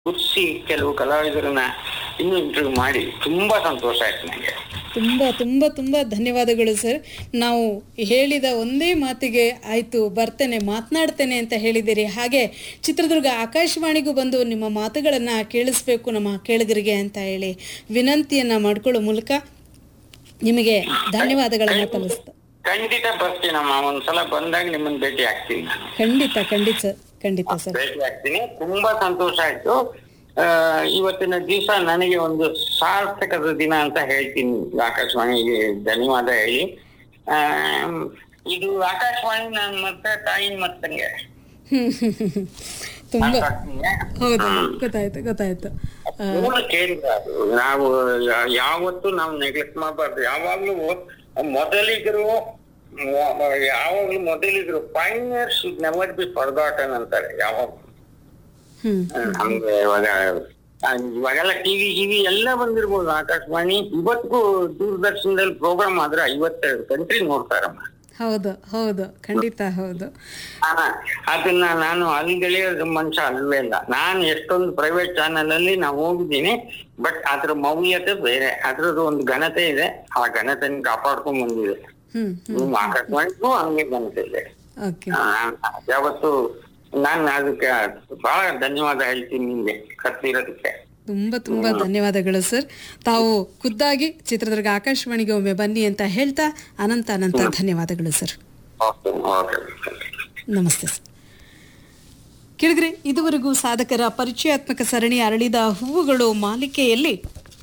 ಗುರ್ಸಿ ಕೆಲವು ಕಲಾವಿದರನ್ನ ಇನ್ನೂ ಇಂಟರ್ವ್ಯೂ ಮಾಡಿ ತುಂಬಾ ಸಂತೋಷ ಆಯ್ತು ನನಗೆ ತುಂಬ ತುಂಬ ತುಂಬ ಧನ್ಯವಾದಗಳು ಸರ್ ನಾವು ಹೇಳಿದ ಒಂದೇ ಮಾತಿಗೆ ಆಯಿತು ಬರ್ತೇನೆ ಮಾತನಾಡ್ತೇನೆ ಅಂತ ಹೇಳಿದ್ದೀರಿ ಹಾಗೆ ಚಿತ್ರದುರ್ಗ ಆಕಾಶವಾಣಿಗೂ ಬಂದು ನಿಮ್ಮ ಮಾತುಗಳನ್ನು ಕೇಳಿಸ್ಬೇಕು ನಮ್ಮ ಕೇಳಿಗರಿಗೆ ಅಂತ ಹೇಳಿ ವಿನಂತಿಯನ್ನು ಮಾಡ್ಕೊಳ್ಳೋ ಮೂಲಕ ನಿಮಗೆ ಧನ್ಯವಾದಗಳನ್ನು ತಲುಪಿಸ್ತಾ ಖಂಡಿತ ಬರ್ತೀನಮ್ಮ ಒಂದ್ಸಲ ಬಂದಾಗ ನಿಮ್ಮನ್ನ ಭೇಟಿ ಆಗ್ತೀನಿ ನಾನು ಖಂಡಿತ ಖಂಡಿತ ಸರ್ ಖಂಡಿತ ಸರ್ ಭೇಟಿ ಆಗ್ತೀನಿ ತುಂಬಾ ಸಂತೋಷ ಆಯ್ತು ಆ, ಇವತ್ತಿನ ದಿವಸ ನನಗೆ ಒಂದು ಸಾರ್ಥಕದ ದಿನ ಅಂತ ಹೇಳ್ತೀನಿ ಆಕಾಶವಾಣಿಗೆ ಧನ್ಯವಾದ ಹೇಳಿ ಆ, ಇದು ಆಕಾಶವಾಣಿ ನಾನು ಮತ್ತೆ ತಾಯಿನ ಮತ್ತಂಗೆ ಹ್ಮ್ ತುಂಬ ಮಾತಾಡ್ತೀನಿ. ಹೌದು ಗೊತ್ತಾಯ್ತು ಗೊತ್ತಾಯ್ತು ಆ, ಮೂಲ ಕೇಂದ್ರ ಅದು ನಾವು ಯಾ- ಯಾವತ್ತೂ ನಾವು ನೆಗ್ಲೆಕ್ಟ್ ಮಾಡಬಾರ್ದು ಯಾವಾಗ್ಲೂ ಮೊದಲಿಗರು ಮೊ- ಯಾವಾಗ್ಲೂ ಮೊದಲಿಗರು pioneer should never be forgotten ಅಂತಾರೆ ಯಾವಾಗ ಹ್ಮ್ ನಮ್ಗೆ ಇವಾಗ ಆ, ಇವಾಗೆಲ್ಲ ಟಿವಿ ಗಿವಿ ಎಲ್ಲ ಬಂದಿರ್ಬೋದು ಆಕಾಶವಾಣಿ ಇವತ್ತಿಗೂ ದೂರದರ್ಶನದಲ್ಲಿ ಪ್ರೋಗ್ರಾಮ್ ಆದ್ರೆ ಐವತ್ತೆರಡು ಕಂಟ್ರಿ ನೋಡ್ತಾರಮ್ಮ ಹೌದು ಹೌದು ಖಂಡಿತ ಹೌದು ಆ, ಅದನ್ನ ನಾನು ಅಲ್ಲಿ ಗೆಳೆಯೋದು ಮನುಷ್ಯ ಅಲ್ವೇ ಇಲ್ಲ ನಾನು ಎಷ್ಟೊಂದು ಪ್ರೈವೇಟ್ ಚಾನೆಲ್ ಅಲ್ಲಿ ನಾವು ಹೋಗಿದ್ದೀನಿ ಬಟ್ ಅದ್ರ ಮೌಲ್ಯತೆ ಬೇರೆ ಅದ್ರದ್ದು ಒಂದು ಘನತೆ ಇದೆ ಆ ಘನತೆನ ಕಾಪಾಡ್ಕೊಂಡ್ ಬಂದಿದೆ ಹ್ಮ್ ನಿಮ್ಮ ಆಕಾಶವಾಣಿಗೂ ಹಂಗೆ ಘನತೆ ಇದೆ ಓಕೆ ಆ, ಯಾವತ್ತು ನಾನು ಅದಕ್ಕೆ ಬಹಳ ಧನ್ಯವಾದ ಹೇಳ್ತೀನಿ ನಿಮ್ಗೆ ಕತ್ತಿರೋದಕ್ಕೆ ತುಂಬ ತುಂಬ ಧನ್ಯವಾದಗಳು ಸರ್ ತಾವು ಖುದ್ದಾಗಿ ಚಿತ್ರದುರ್ಗ ಆಕಾಶವಾಣಿಗೆ ಒಮ್ಮೆ ಬನ್ನಿ ಅಂತ ಹೇಳ್ತಾ ಅನಂತ ಅನಂತ ಧನ್ಯವಾದಗಳು ಸರ್ ಓಕೆ ಓಕೆ ನಮಸ್ತೆ ಸರ್ ಕೇಳಿದ್ರೆ ಇದುವರೆಗೂ ಸಾಧಕರ ಪರಿಚಯಾತ್ಮಕ ಸರಣಿ ಅರಳಿದ ಹೂವುಗಳು ಮಾಲಿಕೆಯಲ್ಲಿ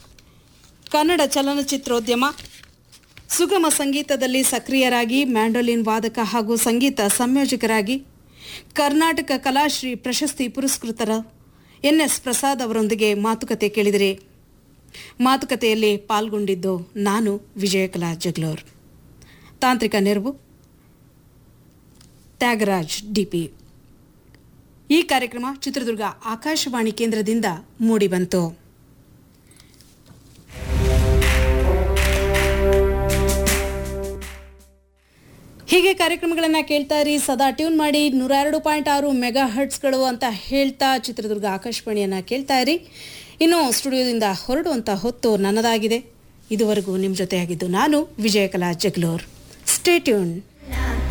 ಕನ್ನಡ ಚಲನಚಿತ್ರೋದ್ಯಮ ಸುಗಮ ಸಂಗೀತದಲ್ಲಿ ಸಕ್ರಿಯರಾಗಿ ಮ್ಯಾಂಡೋಲಿನ್ ವಾದಕ ಹಾಗೂ ಸಂಗೀತ ಸಂಯೋಜಕರಾಗಿ ಕರ್ನಾಟಕ ಕಲಾಶ್ರೀ ಪ್ರಶಸ್ತಿ ಪುರಸ್ಕೃತರ ಎನ್ ಎಸ್ ಪ್ರಸಾದ್ ಅವರೊಂದಿಗೆ ಮಾತುಕತೆ ಕೇಳಿದರೆ ಮಾತುಕತೆಯಲ್ಲಿ ಪಾಲ್ಗೊಂಡಿದ್ದು ನಾನು ವಿಜಯಕಲಾ ಜಗ್ಲೋರ್ ತಾಂತ್ರಿಕ ನೆರವು ತ್ಯಾಗರಾಜ್ ಡಿಪಿ ಈ ಕಾರ್ಯಕ್ರಮ ಚಿತ್ರದುರ್ಗ ಆಕಾಶವಾಣಿ ಕೇಂದ್ರದಿಂದ ಮೂಡಿಬಂತು ಹೀಗೆ ಕಾರ್ಯಕ್ರಮಗಳನ್ನು ಕೇಳ್ತಾ ಇರಿ ಸದಾ ಟ್ಯೂನ್ ಮಾಡಿ ನೂರ ಎರಡು ಪಾಯಿಂಟ್ ಆರು ಮೆಗಾ ಹರ್ಟ್ಸ್ಗಳು ಅಂತ ಹೇಳ್ತಾ ಚಿತ್ರದುರ್ಗ ಆಕಾಶವಾಣಿಯನ್ನು ಕೇಳ್ತಾ ಇರಿ ಇನ್ನು ಸ್ಟುಡಿಯೋದಿಂದ ಹೊರಡುವಂಥ ಹೊತ್ತು ನನ್ನದಾಗಿದೆ ಇದುವರೆಗೂ ನಿಮ್ಮ ಜೊತೆಯಾಗಿದ್ದು ನಾನು ವಿಜಯಕಲಾ ಜಗ್ಲೋರ್ ಸ್ಟೇ ಟ್ಯೂನ್